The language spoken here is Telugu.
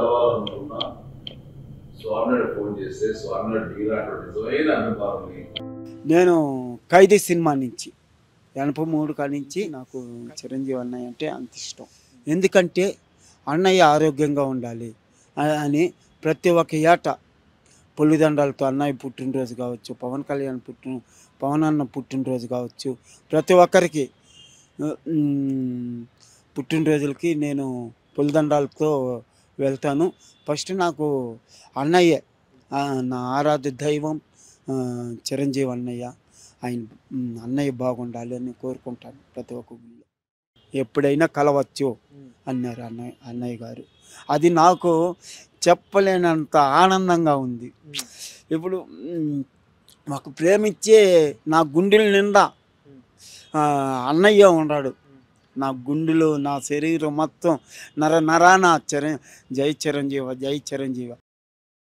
కలవాలనుకున్నా స్వామినాయుడు ఫోన్ చేస్తే స్వామినాయుడు దిగినటువంటి నిజమైన అభిమానుల్ని నేను ఖైదీ సినిమా నుంచి ఎనభై మూడు కాడి నుంచి నాకు చిరంజీవి అన్నయ్య అంటే అంత ఇష్టం ఎందుకంటే అన్నయ్య ఆరోగ్యంగా ఉండాలి ఆ- అని ప్రతి ఒక్క ఏట పులిదండాలతో అన్నయ్య పుట్టినరోజు కావచ్చు పవన్ కళ్యాణ్ పుట్టిన పవన్ అన్న పుట్టినరోజు కావచ్చు ప్రతి ఒక్కరికి ఉమ్, పుట్టినరోజులకి నేను పులిదండాలతో వెళ్తాను ఫస్ట్ నాకు అన్నయ్యే ఆ, నా ఆరాధ్య దైవం ఆ, చిరంజీవి అన్నయ్య ఆయన ఉమ్, అన్నయ్య బాగుండాలి అని కోరుకుంటాను ప్రతి ఒక్క గుళ్ళు ఎప్పుడైనా కలవచ్చు అన్నారు అన్నయ్య అన్నయ్య గారు అది నాకు చెప్పలేనంత ఆనందంగా ఉంది ఇప్పుడు ఉమ్, మాకు ప్రేమించే నా గుండెల నిండా ఆ, అన్నయ్య ఉన్నాడు నా గుండెలు నా శరీరం మొత్తం నర నరాన చిర జై చిరంజీవ జై చిరంజీవ